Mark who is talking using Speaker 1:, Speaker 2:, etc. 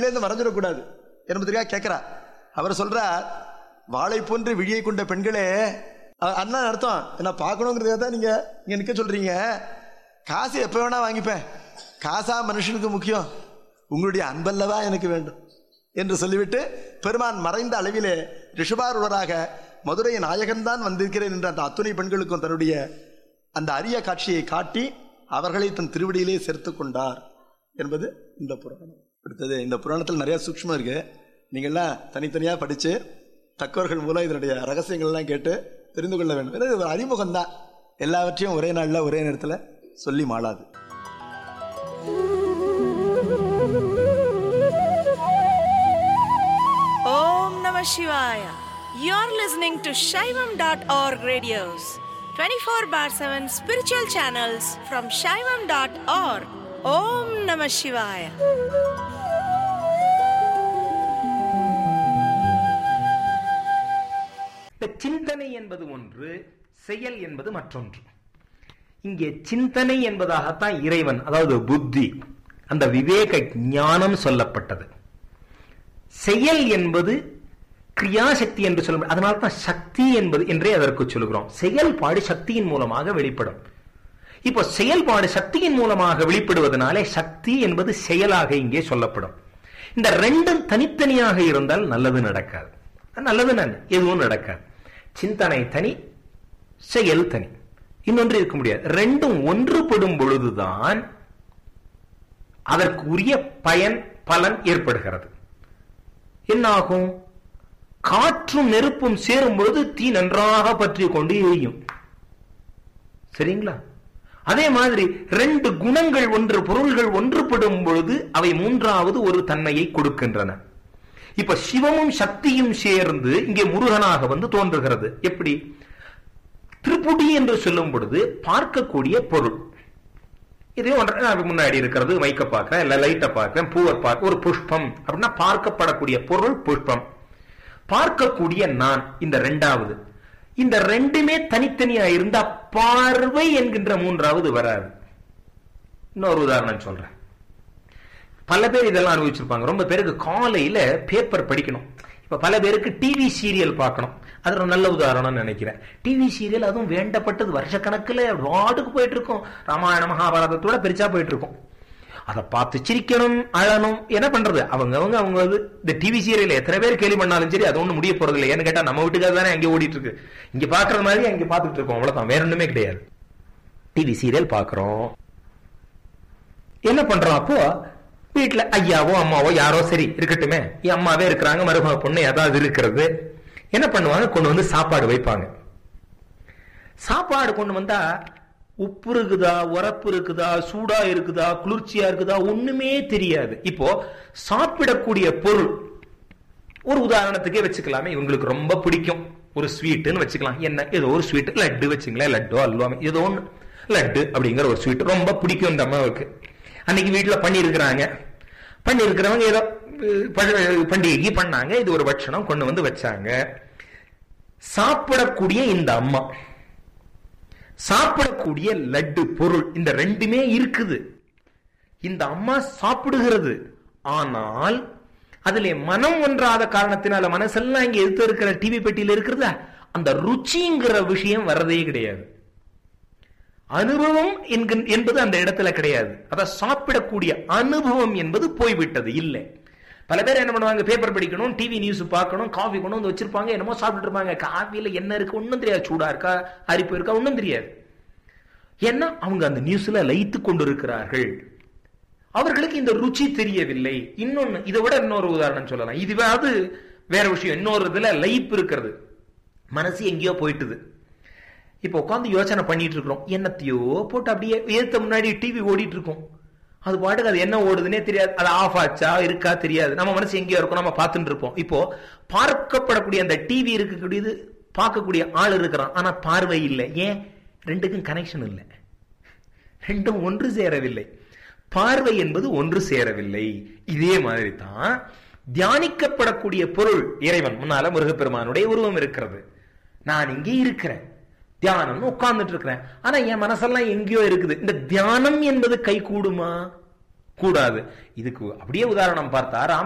Speaker 1: கண்ணிலேருந்து மறைஞ்சிடக்கூடாது என்பதற்காக கேட்கிறா அவர் சொல்றார் வாளை போன்று விழியை கொண்ட பெண்களே அ- அண்ணா அர்த்தம் என்ன பார்க்கணுங்கிறத தான் நீங்க இங்க நிக்க சொல்றீங்க காசு எப்போ வேணா வாங்கிப்பேன் காசா மனுஷனுக்கு முக்கியம் உங்களுடைய அன்பல்லவா எனக்கு வேண்டும் என்று சொல்லிவிட்டு பெருமான் மறைந்த அளவிலே ரிஷபாரூடராக மதுரை நாயகன்தான் வந்திருக்கிறேன் என்ற அந்த அத்துணை பெண்களுக்கும் தன்னுடைய அந்த அரிய காட்சியை காட்டி அவர்களை தன் திருவடியிலே சேர்த்து கொண்டார் என்பது இந்த புராணம் அடுத்தது இந்த புராணத்தில் நிறைய சூக்ஷ்மம் இருக்கு நீங்கள்லாம் தனித்தனியாக படித்து தக்கவர்கள் மூலம் இதனுடைய ரகசியங்கள்லாம் கேட்டு தெரிந்து கொள்ள வேண்டும் இது ஒரு அறிமுகம் தான் எல்லாவற்றையும் ஒரே நாளில் ஒரே நேரத்தில் சொல்லி மாளாது
Speaker 2: Om Namah Shivaya. You're listening to Shaivam.org radios, 24 bar 7 spiritual channels from Shaivam.org. Om Namah Shivaya.
Speaker 3: இந்த சிந்தனை என்பது ஒன்று செயல் என்பது மற்றொன்று இங்கே சிந்தனை என்பதாகத்தான் இறைவன் அதாவது புத்தி அந்த விவேக ஞானம் சொல்லப்பட்டது செயல் என்பது கிரியாசக்தி என்று சொல்ல அதனால தான் சக்தி என்பது என்றே அதற்கு சொல்கிறோம் செயல்பாடு சக்தியின் மூலமாக வெளிப்படும் இப்போ செயல்பாடு சக்தியின் மூலமாக வெளிப்படுவதனாலே சக்தி என்பது செயலாக இங்கே சொல்லப்படும் இந்த ரெண்டும் தனித்தனியாக இருந்தால் நல்லது நடக்காது நல்லது நான் எதுவும் நடக்காது சிந்தனை தனி செயல் தனி இன்னொன்று இருக்க முடியாது ரெண்டும் ஒன்றுபடும் பொழுதுதான் அதற்குரிய பயன் பலன் ஏற்படுகிறது என்னாகும் காற்றும் நெருப்பும் சேரும் பொழுது தீ நன்றாக பற்றி கொண்டு எரியும் சரிங்களா அதே மாதிரி ரெண்டு குணங்கள் ஒன்று பொருள்கள் ஒன்றுபடும் பொழுது அவை மூன்றாவது ஒரு தன்மையை கொடுக்கின்றன இப்ப சிவமும் சக்தியும் சேர்ந்து இங்கே முருகனாக வந்து தோன்றுகிறது எப்படி திருப்புடி என்று சொல்லும் பொழுது பார்க்கக்கூடிய பொருள் இதே ஒன்று நான் முன்னாடி இருக்கிறது மைக்க பார்க்கிறேன் இல்ல லைட்டை பார்க்கிறேன் பூவை பார்க்க ஒரு புஷ்பம் அப்படின்னா பார்க்கப்படக்கூடிய பொருள் புஷ்பம் பார்க்கக்கூடிய நான் இந்த ரெண்டாவது இந்த ரெண்டுமே தனித்தனியா இருந்தா பார்வை என்கின்ற மூன்றாவது வராது இன்னொரு உதாரணம் சொல்றேன் பல பேர் இதெல்லாம் அனுபவிச்சிருப்பாங்க ரொம்ப பேருக்கு காலையில பேப்பர் படிக்கணும் இப்ப பல பேருக்கு டிவி சீரியல் பார்க்கணும் அது ஒரு நல்ல உதாரணம்னு நினைக்கிறேன் டிவி சீரியல் அதுவும் வேண்டப்பட்டது வருஷக்கணக்கில் வாட்டுக்கு போயிட்டு இருக்கும் ராமாயண மகாபாரதத்தோட பெருசா போயிட்டு இருக்கும் அதை பார்த்து சிரிக்கணும் அழணும் என்ன பண்றது அவங்க அவங்க அவங்க வந்து இந்த டிவி சீரியல் எத்தனை பேர் கேள்வி பண்ணாலும் சரி அது ஒன்றும் முடிய போறது இல்லை ஏன்னு கேட்டா நம்ம வீட்டுக்காக தானே அங்கே ஓடிட்டு இருக்கு இங்க பாக்குற மாதிரி அங்க பார்த்துட்டு இருக்கோம் அவ்வளவுதான் வேற ஒண்ணுமே கிடையாது டிவி சீரியல் பாக்குறோம் என்ன பண்றோம் அப்போ வீட்டுல ஐயாவோ அம்மாவோ யாரோ சரி இருக்கட்டுமே என் அம்மாவே இருக்கிறாங்க மருமக பொண்ணு ஏதாவது இருக்கிறது என்ன பண்ணுவாங்க கொண்டு வந்து சாப்பாடு வைப்பாங்க சாப்பாடு கொண்டு வந்தா உப்பு இருக்குதா உரப்பு இருக்குதா சூடா இருக்குதா குளிர்ச்சியா இருக்குதா ஒண்ணுமே தெரியாது இப்போ சாப்பிடக்கூடிய பொருள் ஒரு உதாரணத்துக்கே வச்சுக்கலாமே இவங்களுக்கு ரொம்ப பிடிக்கும் ஒரு ஸ்வீட்டுன்னு வச்சுக்கலாம் என்ன ஏதோ ஒரு ஸ்வீட் லட்டு வச்சுங்களேன் லட்டோ அல்வா ஏதோ ஒன்று லட்டு அப்படிங்கிற ஒரு ஸ்வீட் ரொம்ப பிடிக்கும் இந்த அம்மாவுக்கு அன்னைக்கு வீட்டில் பண்ணியிருக்கிறாங்க பண்ணியிருக்கிறவங்க ஏதோ அஹ், ப- பண்டிகைக்கு பண்ணாங்க இது ஒரு பட்சணம் கொண்டு வந்து வச்சாங்க சாப்பிடக்கூடிய இந்த அம்மா சாப்பிடக்கூடிய லட்டு பொருள் இந்த ரெண்டுமே இருக்குது இந்த அம்மா சாப்பிடுகிறது ஆனால் அதிலே மனம் ஒன்றாத காரணத்தினால மனசெல்லாம் இங்க எடுத்து இருக்கிற டிவி பெட்டியில இருக்கிறதா அந்த ருச்சிங்கிற விஷயம் வர்றதே கிடையாது அனுபவம் என்கின்- என்பது அந்த இடத்துல கிடையாது அத சாப்பிடக்கூடிய அனுபவம் என்பது போய்விட்டது இல்லை பல பேர் என்ன பண்ணுவாங்க பேப்பர் படிக்கணும் டிவி நியூஸ் பார்க்கணும் காஃபி கொண்டு வந்து வச்சிருப்பாங்க என்னமோ சாப்பிட்டு இருப்பாங்க காஃபில என்ன இருக்கு ஒண்ணும் தெரியாது சூடா இருக்கா அரிப்பு இருக்கா ஒண்ணும் தெரியாது ஏன்னா அவங்க அந்த நியூஸ்ல லயித்து கொண்டிருக்கிறார்கள் அவர்களுக்கு இந்த ருச்சி தெரியவில்லை இன்னொன்னு இதை விட இன்னொரு உதாரணம் சொல்லலாம் இதுவாவது வேற விஷயம் இன்னொரு இதுல லயிப்பு இருக்கிறது மனசு எங்கேயோ போயிட்டுது இப்போ உட்காந்து யோசனை பண்ணிட்டு இருக்கிறோம் என்னத்தையோ போட்டு அப்படியே ஏத்த முன்னாடி டிவி ஓடிட்டு இருக்கும் அது பாட்டுக்கு அது என்ன ஓடுதுன்னே தெரியாது அது ஆஃப் ஆச்சா இருக்கா தெரியாது நம்ம மனசு எங்கேயோ இருக்கும் நம்ம பார்த்துட்டு இருப்போம் இப்போ பார்க்கப்படக்கூடிய அந்த டிவி இருக்கக்கூடியது பார்க்கக்கூடிய ஆள் இருக்கிறான் ஆனா பார்வை இல்லை ஏன் ரெண்டுக்கும் கனெக்ஷன் இல்லை ரெண்டும் ஒன்று சேரவில்லை பார்வை என்பது ஒன்று சேரவில்லை இதே மாதிரி தான் தியானிக்கப்படக்கூடிய பொருள் இறைவன் முன்னால முருகப்பெருமானுடைய உருவம் இருக்கிறது நான் இங்கே இருக்கிறேன் தியானம்னு உட்கார்ந்துட்டு இருக்கிறேன் ஆனா என் மனசெல்லாம் எங்கேயோ இருக்குது இந்த தியானம் என்பது கை கூடுமா கூடாது இதுக்கு அப்படியே உதாரணம் பார்த்தா ராம